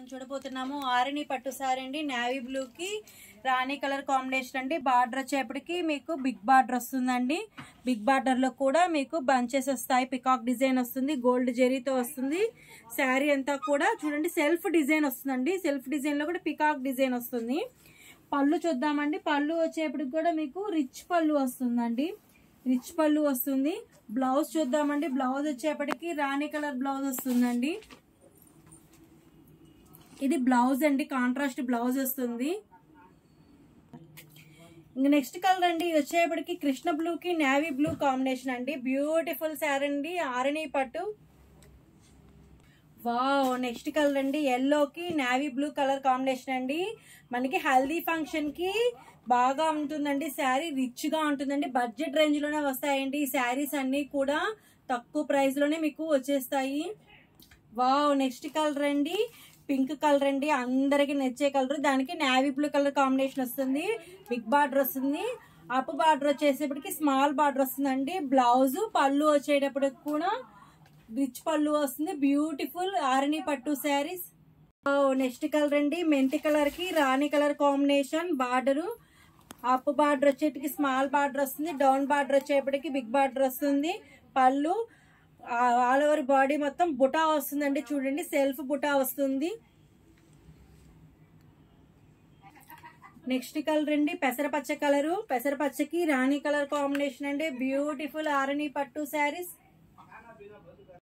చూడబోతున్నాము ఆరణి పట్టు సారీ అండి నేవీ బ్లూ కి రాణి కలర్ కాంబినేషన్ అండి బార్డర్ వచ్చేపటికి మీకు బిగ్ బార్డర్ వస్తుందండి బిగ్ బార్డర్ లో కూడా మీకు బంచెస్ వస్తాయి పికాక్ డిజైన్ వస్తుంది గోల్డ్ జెరీతో వస్తుంది శారీ అంతా కూడా చూడండి సెల్ఫ్ డిజైన్ వస్తుందండి సెల్ఫ్ డిజైన్ లో కూడా పికాక్ డిజైన్ వస్తుంది పళ్ళు చూద్దామండి పళ్ళు వచ్చేప్పటికి కూడా మీకు రిచ్ పళ్ళు వస్తుందండి రిచ్ పళ్ళు వస్తుంది బ్లౌజ్ చూద్దామండి బ్లౌజ్ వచ్చేప్పటికి రాణి కలర్ బ్లౌజ్ వస్తుందండి ఇది బ్లౌజ్ అండి కాంట్రాస్ట్ బ్లౌజ్ వస్తుంది ఇంక నెక్స్ట్ కలర్ అండి ఇది వచ్చేప్పటికి కృష్ణ బ్లూ కి నేవీ బ్లూ కాంబినేషన్ అండి బ్యూటిఫుల్ శారీ అండి ఆరణి పట్టు వావ్ నెక్స్ట్ కలర్ అండి ఎల్లోకి నేవీ బ్లూ కలర్ కాంబినేషన్ అండి మనకి హల్దీ ఫంక్షన్ కి బాగా ఉంటుందండి శారీ రిచ్ గా ఉంటుందండి బడ్జెట్ రేంజ్ లోనే వస్తాయండి ఈ శారీస్ అన్ని కూడా తక్కువ ప్రైస్ లోనే మీకు వచ్చేస్తాయి వావ్ నెక్స్ట్ కలర్ అండి పింక్ కలర్ అండి అందరికి నచ్చే కలర్ దానికి నేవీ బ్లూ కలర్ కాంబినేషన్ వస్తుంది బిగ్ బార్డర్ వస్తుంది అప్ బార్డర్ వచ్చేసేపటికి స్మాల్ బార్డర్ వస్తుందండి బ్లౌజ్ పళ్ళు వచ్చేటప్పటికి కూడా రిచ్ పళ్ళు వస్తుంది బ్యూటిఫుల్ ఆరణి పట్టు శారీస్ నెక్స్ట్ కలర్ అండి మెంతి కలర్ కి రాణి colour combination border up border వచ్చేటికి స్మాల్ బార్డర్ వస్తుంది డౌన్ బార్డర్ వచ్చేపటికి బిగ్ బార్డర్ వస్తుంది పళ్ళు ఆల్ ఓవర్ బాడీ మొత్తం బుటా వస్తుందండి చూడండి సెల్ఫ్ బుటా వస్తుంది నెక్స్ట్ కలర్ అండి పెసరపచ్చ కలరు పెసరపచ్చకి రాణి కలర్ కాంబినేషన్ అండి బ్యూటిఫుల్ ఆరణి పట్టు శారీస్